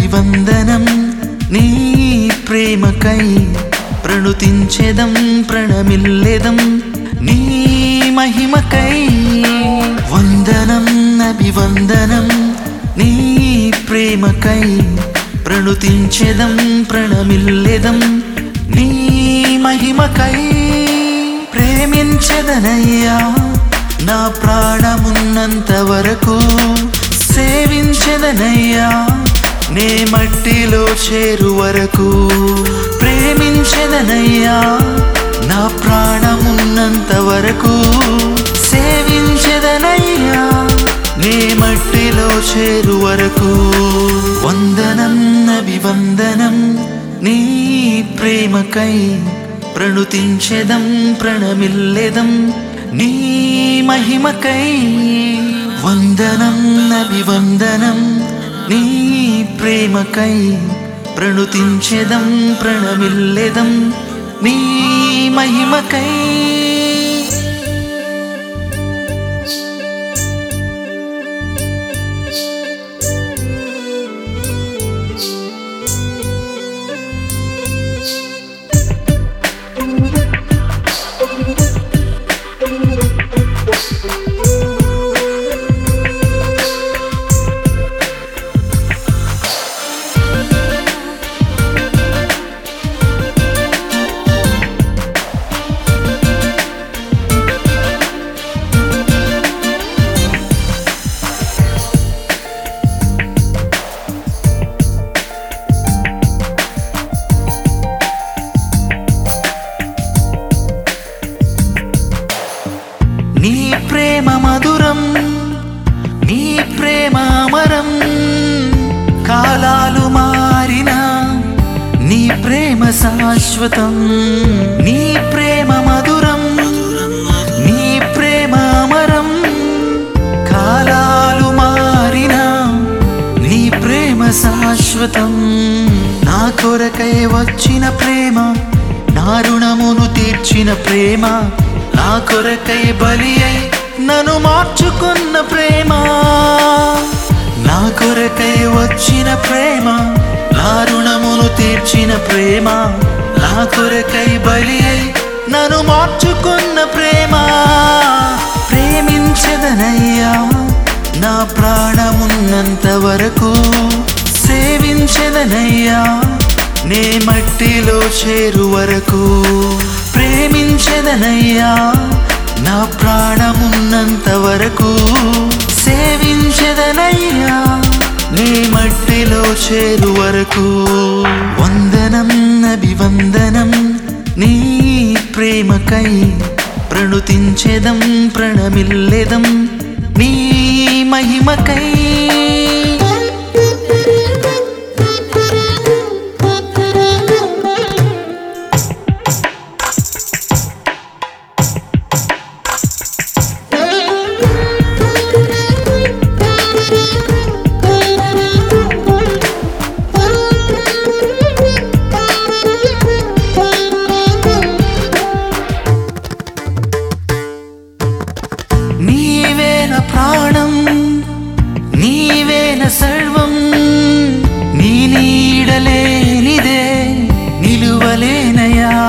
అభివందనం నీ ప్రేమకై ప్రణుతించెదం ప్రణమిల్లెదం నీ మహిమకై వందనం అభివందనం నీ ప్రేమకై ప్రణుతించెదం ప్రణమిల్లెదం నీ మహిమకై ప్రేమించదనయ్యా నా ప్రాణమున్నంత వరకు సేవించదనయ్యా నే మట్టిలో చేరు వరకు ప్రేమించదనయ్యా నా ప్రాణమున్నంత వరకు సేవించదనయ్యా నే మట్టిలో చేరు వరకు వందనం అభివందనం నీ ప్రేమకై ప్రణుతించెదం ప్రణమిల్లెదం నీ మహిమకై వందనం అభివందనం నీ ప్రేమకై ప్రణుతించెదం ప్రణమిల్లెదం నీ మహిమకై నీ ప్రేమ మధురం నీ ప్రేమ అమరం కాలాలు మారినా నీ ప్రేమ శాశ్వతం నీ ప్రేమ మధురం నీ ప్రేమ అమరం కాలాలు మారినా నీ ప్రేమ శాశ్వతం నా కొరకై వచ్చిన ప్రేమ నా రుణమును తీర్చిన ప్రేమ నా కొరకై బలి అయి నన్ను మార్చుకున్న ప్రేమ నా కొరకై వచ్చిన ప్రేమ నా రుణమును తీర్చిన ప్రేమ నా కొరకై బలి అయి నన్ను మార్చుకున్న ప్రేమ ప్రేమించదనయ్యా నా ప్రాణమున్నంత వరకు సేవించదనయ్యా నే మట్టిలో చేరు వరకు ప్రేమించదనయ్యా నా ప్రాణమున్నంత వరకు సేవించదనయ్యా నీ మట్టిలో చేరు వరకు వందనం అభివందనం నీ ప్రేమకై ప్రణుతించెదం ప్రణమిల్లెదం నీ మహిమకై నీవేన ప్రాణం నీవేన సర్వం నీ నీడలేనిదే నిలువలేనయా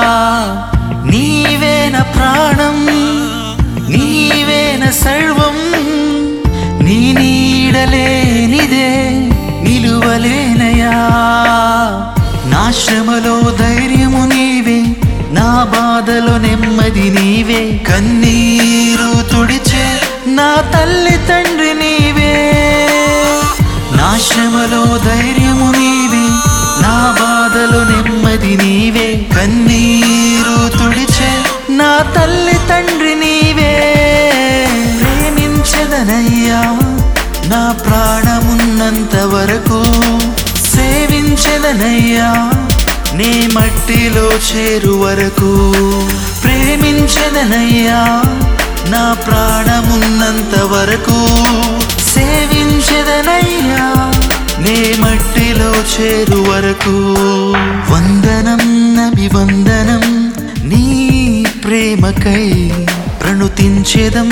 నీవేన ప్రాణం నీవేన సర్వం నీ నీడలేనిదే నిలువలేనయా నా శ్రమలో ధైర్యము నీవే నా బాధలో నెమ్మది నీవే కన్నీరు తుడిచే నా తల్లి తండ్రి నీవే నా శ్రమలో ధైర్యము నీవే నా బాధలో నెమ్మది నీవే కన్నీరు తుడిచే నా తల్లి తండ్రి నీవే ప్రేమించదనయ్యా నా ప్రాణమున్నంత వరకు సేవించదనయ్యా నీ మట్టిలో చేరు వరకు ప్రేమించదనయ్యా నా ప్రాణమున్నంత వరకు సేవించదనయ్యా నీ మట్టిలో చేరు వరకు వందనం అభివందనం నీ ప్రేమకై ప్రణుతించెదం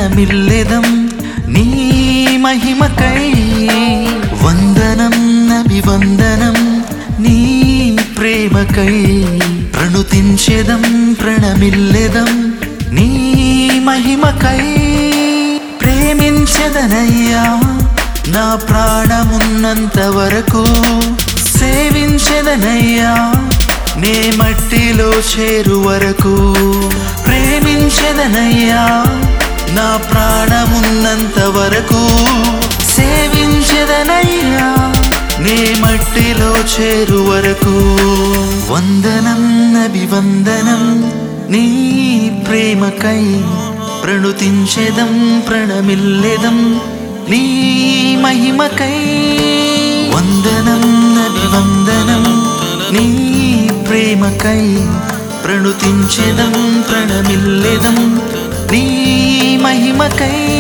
ప్రణమిల్లెదం నీ మహిమకై వందనం అభి అభివందనం నీ ప్రేమకై ప్రణుతించెదం ప్రణమిల్లెదం నీ మహిమకై ప్రేమించెదనయ్యా నా ప్రాణమున్నంత వరకు సేవించెదనయ్యా నే మట్టిలో చేరు వరకు ప్రేమించెదనయ్యా నా ప్రాణమున్నంత వరకు సేవించెదనయ్యా నే మట్టిలో చేరు వరకు వందనం అభివందనం నీ ప్రేమకై ప్రణుతించెదం ప్రణమిల్లెదం నీ మహిమకై వందనం అభివందనం నీ ప్రేమకై ప్రణుతించెదం ప్రణమిల్లెదం నీ మహిమకై